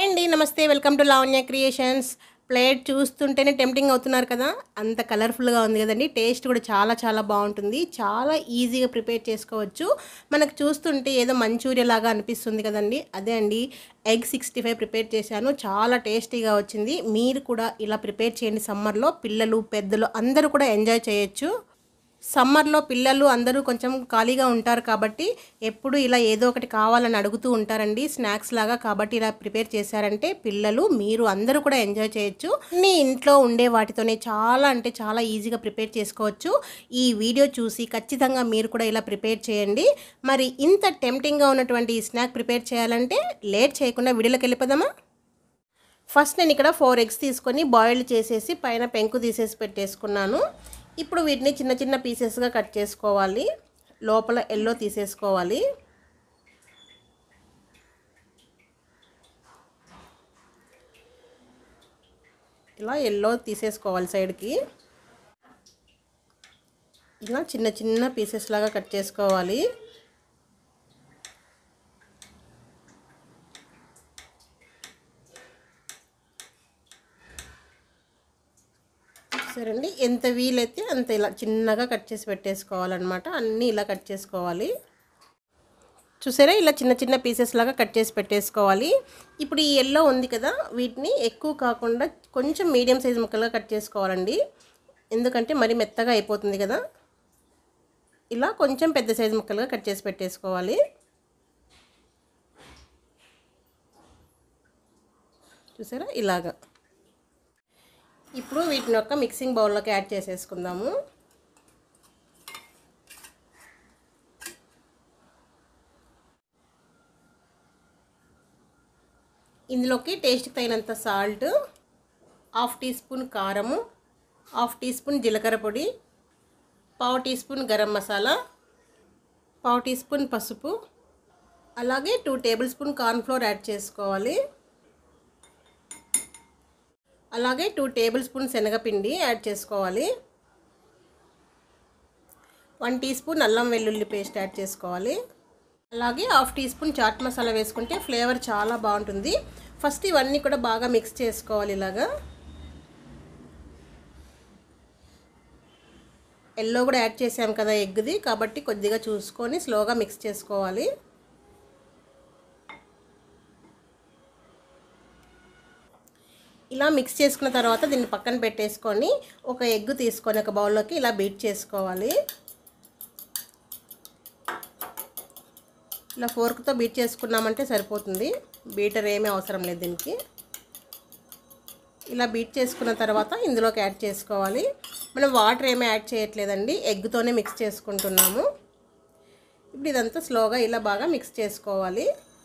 అండి నమస్తే welcome to Lavanya creations plate చూస్తుంటేనే టెంప్టింగ్ అవుతున్నారు కదా అంత కలర్ఫుల్గా ఉంది కదండి టేస్ట్ కూడా చాలా చాలా బాగుంటుంది చాలా ఈజీగా ప్రిపేర్ చేసుకోవచ్చు మనకు చూస్తుంటే ఏదో మంచూరియా లాగా అనిపిస్తుంది కదండి అదే అండి ఎగ్ సిక్స్టీ ఫైవ్ ప్రిపేర్ చేశాను చాలా టేస్టీగా వచ్చింది మీరు కూడా ఇలా ప్రిపేర్ చేయండి సమ్మర్లో పిల్లలు పెద్దలు అందరూ కూడా ఎంజాయ్ చేయొచ్చు సమ్మర్లో పిల్లలు అందరూ కొంచెం ఖాళీగా ఉంటారు కాబట్టి ఎప్పుడు ఇలా ఏదో ఒకటి కావాలని అడుగుతూ ఉంటారండి స్నాక్స్ లాగా కాబట్టి ఇలా ప్రిపేర్ చేశారంటే పిల్లలు మీరు అందరూ కూడా ఎంజాయ్ చేయొచ్చు మీ ఇంట్లో ఉండే వాటితోనే చాలా అంటే చాలా ఈజీగా ప్రిపేర్ చేసుకోవచ్చు ఈ వీడియో చూసి ఖచ్చితంగా మీరు కూడా ఇలా ప్రిపేర్ చేయండి మరి ఇంత టెంప్టింగ్గా ఉన్నటువంటి ఈ స్నాక్ ప్రిపేర్ చేయాలంటే లేట్ చేయకుండా వీడియోలోకి వెళ్ళిపోదామా ఫస్ట్ నేను ఇక్కడ ఫోర్ ఎగ్స్ తీసుకొని బాయిల్ చేసేసి పైన పెంకు తీసేసి పెట్టేసుకున్నాను ఇప్పుడు వీటిని చిన్న చిన్న పీసెస్గా కట్ చేసుకోవాలి లోపల ఎల్లో తీసేసుకోవాలి ఇలా ఎల్లో తీసేసుకోవాలి సైడ్కి ఇలా చిన్న చిన్న పీసెస్ లాగా కట్ చేసుకోవాలి సరేండి ఎంత వీలైతే అంత ఇలా చిన్నగా కట్ చేసి పెట్టేసుకోవాలన్నమాట అన్నీ ఇలా కట్ చేసుకోవాలి చూసారా ఇలా చిన్న చిన్న పీసెస్ లాగా కట్ చేసి పెట్టేసుకోవాలి ఇప్పుడు ఈ ఎల్లో ఉంది కదా వీటిని ఎక్కువ కాకుండా కొంచెం మీడియం సైజ్ ముక్కలుగా కట్ చేసుకోవాలండి ఎందుకంటే మరి మెత్తగా అయిపోతుంది కదా ఇలా కొంచెం పెద్ద సైజు ముక్కలుగా కట్ చేసి పెట్టేసుకోవాలి చూసారా ఇలాగా ఇప్పుడు వీటిని ఒక మిక్సింగ్ బౌల్లోకి యాడ్ చేసేసుకుందాము ఇందులోకి టేస్ట్కి తగినంత సాల్ట్ హాఫ్ టీ స్పూన్ కారము హాఫ్ టీ స్పూన్ జీలకర్ర పొడి పావు టీ స్పూన్ గరం మసాలా పావు టీ స్పూన్ పసుపు అలాగే two tablespoon cornflour add చేసుకోవాలి అలాగే టూ టేబుల్ స్పూన్ శనగపిండి యాడ్ చేసుకోవాలి వన్ టీ స్పూన్ అల్లం వెల్లుల్లి పేస్ట్ యాడ్ చేసుకోవాలి అలాగే half teaspoon chaat masala వేసుకుంటే ఫ్లేవర్ చాలా బాగుంటుంది ఫస్ట్ ఇవన్నీ కూడా బాగా మిక్స్ చేసుకోవాలి ఇలాగా ఎల్లో కూడా యాడ్ చేసాం కదా ఎగ్ది కాబట్టి కొద్దిగా చూసుకొని స్లోగా మిక్స్ చేసుకోవాలి ఇలా మిక్స్ చేసుకున్న తర్వాత దీన్ని పక్కన పెట్టేసుకొని ఒక ఎగ్ తీసుకొని ఒక బౌల్లోకి ఇలా బీట్ చేసుకోవాలి ఇలా ఫోర్క్తో బీట్ చేసుకున్నామంటే సరిపోతుంది బీటర్ ఏమీ అవసరం లేదు దీనికి ఇలా బీట్ చేసుకున్న తర్వాత ఇందులోకి యాడ్ చేసుకోవాలి మనం వాటర్ ఏమీ యాడ్ చేయట్లేదండి ఎగ్తోనే మిక్స్ చేసుకుంటున్నాము ఇప్పుడు ఇదంతా స్లోగా ఇలా బాగా మిక్స్ చేసుకోవాలి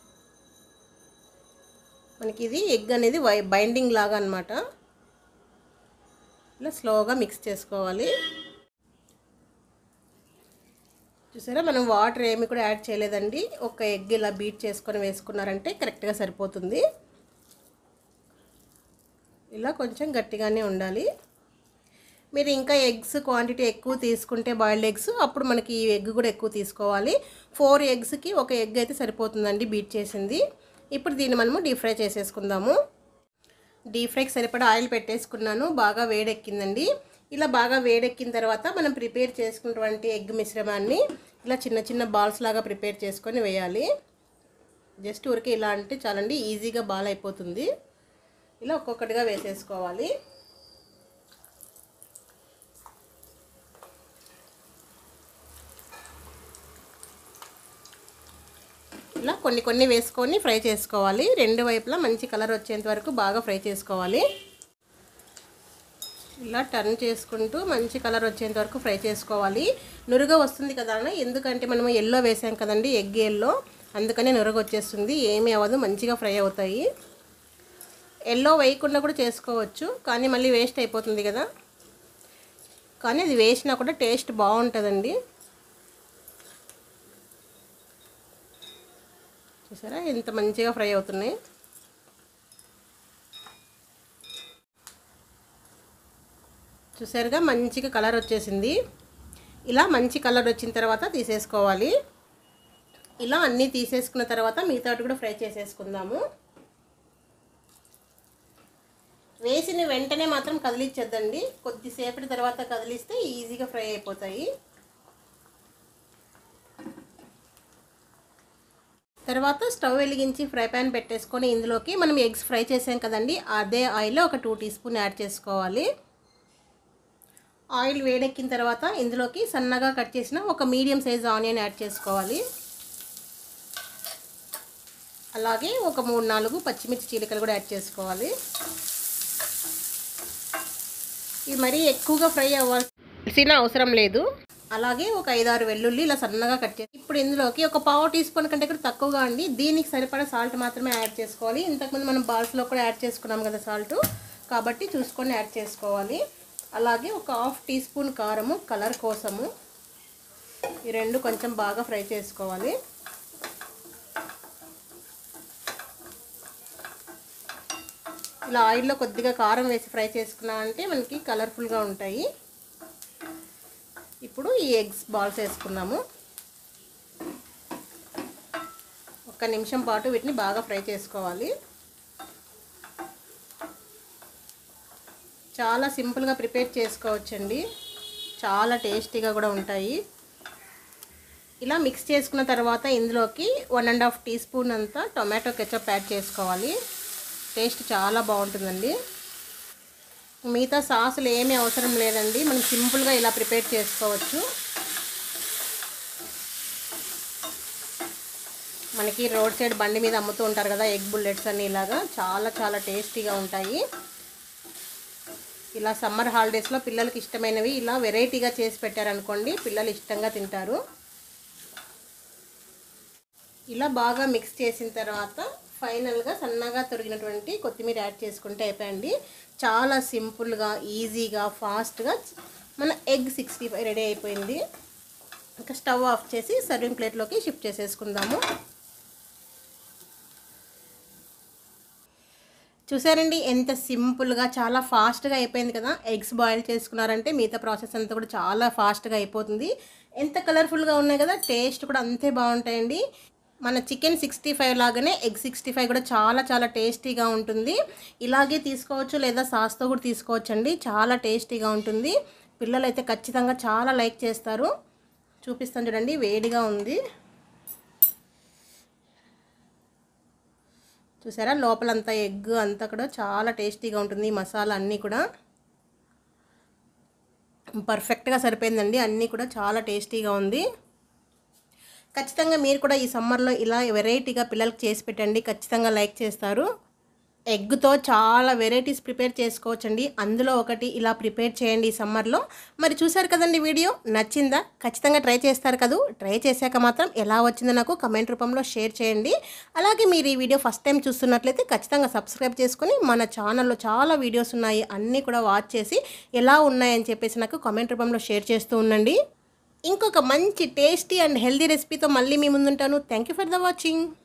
మనకి ఇది ఎగ్ అనేది వై బైండింగ్ లాగా అనమాట ఇలా స్లోగా మిక్స్ చేసుకోవాలి చూసారా మనం వాటర్ ఏమి కూడా యాడ్ చేయలేదండి ఒక ఎగ్ ఇలా బీట్ చేసుకొని వేసుకున్నారంటే కరెక్ట్గా సరిపోతుంది ఇలా కొంచెం గట్టిగానే ఉండాలి మీరు ఇంకా ఎగ్స్ క్వాంటిటీ ఎక్కువ తీసుకుంటే బాయిల్డ్ ఎగ్స్ అప్పుడు మనకి ఈ ఎగ్ కూడా ఎక్కువ తీసుకోవాలి ఫోర్ ఎగ్స్కి ఒక ఎగ్ అయితే సరిపోతుందండి బీట్ చేసింది ఇప్పుడు దీన్ని మనము డీప్ ఫ్రై చేసేసుకుందాము డీప్ ఫ్రైకి సరిపడా ఆయిల్ పెట్టేసుకున్నాను బాగా వేడెక్కిందండి ఇలా బాగా వేడెక్కిన తర్వాత మనం ప్రిపేర్ చేసుకున్నటువంటి ఎగ్ మిశ్రమాన్ని ఇలా చిన్న చిన్న బాల్స్ లాగా ప్రిపేర్ చేసుకొని వేయాలి జస్ట్ ఊరికే ఇలా అంటే చాలండి ఈజీగా బాల్ అయిపోతుంది ఇలా ఒక్కొక్కటిగా వేసేసుకోవాలి ఇలా కొన్ని కొన్ని వేసుకొని ఫ్రై చేసుకోవాలి రెండు వైపులా మంచి కలర్ వచ్చేంత వరకు బాగా ఫ్రై చేసుకోవాలి ఇలా టర్న్ చేసుకుంటూ మంచి కలర్ వచ్చేంత వరకు ఫ్రై చేసుకోవాలి నురుగ వస్తుంది కదా ఎందుకంటే మనము ఎల్లో వేసాం కదండి ఎగ్ ఎల్లో అందుకనే నురగ వచ్చేస్తుంది ఏమీ అవ్వదు మంచిగా ఫ్రై అవుతాయి ఎల్లో వేయకుండా కూడా చేసుకోవచ్చు కానీ మళ్ళీ వేస్ట్ అయిపోతుంది కదా కానీ అది వేసినా కూడా టేస్ట్ బాగుంటుందండి చూసారా ఎంత మంచిగా ఫ్రై అవుతున్నాయి చూసారుగా మంచిగా కలర్ వచ్చేసింది ఇలా మంచి కలర్ వచ్చిన తర్వాత తీసేసుకోవాలి ఇలా అన్నీ తీసేసుకున్న తర్వాత మిగతా కూడా ఫ్రై చేసేసుకుందాము వేసిన వెంటనే మాత్రం కదిలించొద్దండి కొద్దిసేపటి తర్వాత కదిలిస్తే ఈజీగా ఫ్రై అయిపోతాయి తర్వాత స్టవ్ వెలిగించి ఫ్రై ప్యాన్ పెట్టేసుకొని ఇందులోకి మనం ఎగ్స్ ఫ్రై చేసాం కదండి అదే ఆయిల్ ఒక టూ టీ స్పూన్ యాడ్ చేసుకోవాలి ఆయిల్ వేడెక్కిన తర్వాత ఇందులోకి సన్నగా కట్ చేసిన ఒక మీడియం సైజ్ ఆనియన్ యాడ్ చేసుకోవాలి అలాగే ఒక మూడు నాలుగు పచ్చిమిర్చి చీలికలు కూడా యాడ్ చేసుకోవాలి ఇది మరీ ఎక్కువగా ఫ్రై అవ్వాల్సిన అవసరం లేదు అలాగే ఒక ఐదారు వెల్లుల్లి ఇలా సన్నగా కట్ చేసి ఇప్పుడు ఇందులోకి ఒక పావు టీ స్పూన్ కంటే కూడా తక్కువగా అండి దీనికి సరిపడా సాల్ట్ మాత్రమే యాడ్ చేసుకోవాలి ఇంతకుముందు మనం బాల్స్లో కూడా యాడ్ చేసుకున్నాం కదా సాల్ట్ కాబట్టి చూసుకొని యాడ్ చేసుకోవాలి అలాగే ఒక హాఫ్ టీ స్పూన్ కారము కలర్ కోసము ఈ రెండు కొంచెం బాగా ఫ్రై చేసుకోవాలి ఇలా ఆయిల్లో కొద్దిగా కారం వేసి ఫ్రై చేసుకున్నామంటే మనకి కలర్ఫుల్గా ఉంటాయి ఇప్పుడు ఈ ఎగ్స్ బాల్స్ వేసుకున్నాము ఒక్క నిమిషం పాటు వీటిని బాగా ఫ్రై చేసుకోవాలి చాలా సింపుల్గా ప్రిపేర్ చేసుకోవచ్చండి చాలా టేస్టీగా కూడా ఉంటాయి ఇలా మిక్స్ చేసుకున్న తర్వాత ఇందులోకి one and half teaspoon అంతా టొమాటో కెచప్ యాడ్ చేసుకోవాలి టేస్ట్ చాలా బాగుంటుందండి మిగతా సాసులు ఏమీ అవసరం లేదండి మనం సింపుల్గా ఇలా ప్రిపేర్ చేసుకోవచ్చు మనకి రోడ్ సైడ్ బండి మీద అమ్ముతూ ఉంటారు కదా ఎగ్ బుల్లెట్స్ అన్ని ఇలాగా చాలా చాలా టేస్టీగా ఉంటాయి ఇలా సమ్మర్ హాలిడేస్లో పిల్లలకి ఇష్టమైనవి ఇలా వెరైటీగా చేసి పెట్టారనుకోండి పిల్లలు ఇష్టంగా తింటారు ఇలా బాగా మిక్స్ చేసిన తర్వాత ఫైనల్గా సన్నగా తొరిగినటువంటి కొత్తిమీర యాడ్ చేసుకుంటే అయిపోయండి చాలా సింపుల్గా ఈజీగా ఫాస్ట్గా మన ఎగ్ సిక్స్టీ ఫైవ్ రెడీ అయిపోయింది ఇంకా స్టవ్ ఆఫ్ చేసి సర్వింగ్ ప్లేట్లోకి షిఫ్ట్ చేసేసుకుందాము చూసారండి ఎంత సింపుల్గా చాలా ఫాస్ట్గా అయిపోయింది కదా ఎగ్స్ బాయిల్ చేసుకున్నారంటే మిగతా ప్రాసెస్ అంతా కూడా చాలా ఫాస్ట్గా అయిపోతుంది ఎంత కలర్ఫుల్గా ఉన్నాయి కదా టేస్ట్ కూడా అంతే బాగుంటాయండి మన చికెన్ సిక్స్టీ ఫైవ్ లాగానే ఎగ్ సిక్స్టీ ఫైవ్ కూడా చాలా చాలా టేస్టీగా ఉంటుంది ఇలాగే తీసుకోవచ్చు లేదా సాస్తో కూడా తీసుకోవచ్చు అండి చాలా టేస్టీగా ఉంటుంది పిల్లలు అయితే ఖచ్చితంగా చాలా లైక్ చేస్తారు చూపిస్తాను చూడండి వేడిగా ఉంది చూసారా లోపలంతా ఎగ్ అంతా కూడా చాలా టేస్టీగా ఉంటుంది ఈ మసాలా అన్నీ కూడా పర్ఫెక్ట్గా సరిపోయిందండి అన్నీ కూడా చాలా టేస్టీగా ఉంది ఖచ్చితంగా మీరు కూడా ఈ సమ్మర్లో ఇలా వెరైటీగా పిల్లలకి చేసి పెట్టండి ఖచ్చితంగా లైక్ చేస్తారు ఎగ్తో చాలా వెరైటీస్ ప్రిపేర్ చేసుకోవచ్చండి అందులో ఒకటి ఇలా ప్రిపేర్ చేయండి ఈ సమ్మర్లో మరి చూసారు కదండి వీడియో నచ్చిందా ఖచ్చితంగా ట్రై చేస్తారు కదూ ట్రై చేశాక మాత్రం ఎలా వచ్చిందో నాకు కమెంట్ రూపంలో షేర్ చేయండి అలాగే మీరు ఈ వీడియో ఫస్ట్ టైం చూస్తున్నట్లయితే ఖచ్చితంగా సబ్స్క్రైబ్ చేసుకొని మన ఛానల్లో చాలా వీడియోస్ ఉన్నాయి అన్నీ కూడా వాచ్ చేసి ఎలా ఉన్నాయని చెప్పేసి నాకు కమెంట్ రూపంలో షేర్ చేస్తూ ఉండండి ఇంకొక మంచి టేస్టీ అండ్ హెల్దీ రెసిపీతో మళ్ళీ మీ ముందుంటాను thank you for the watching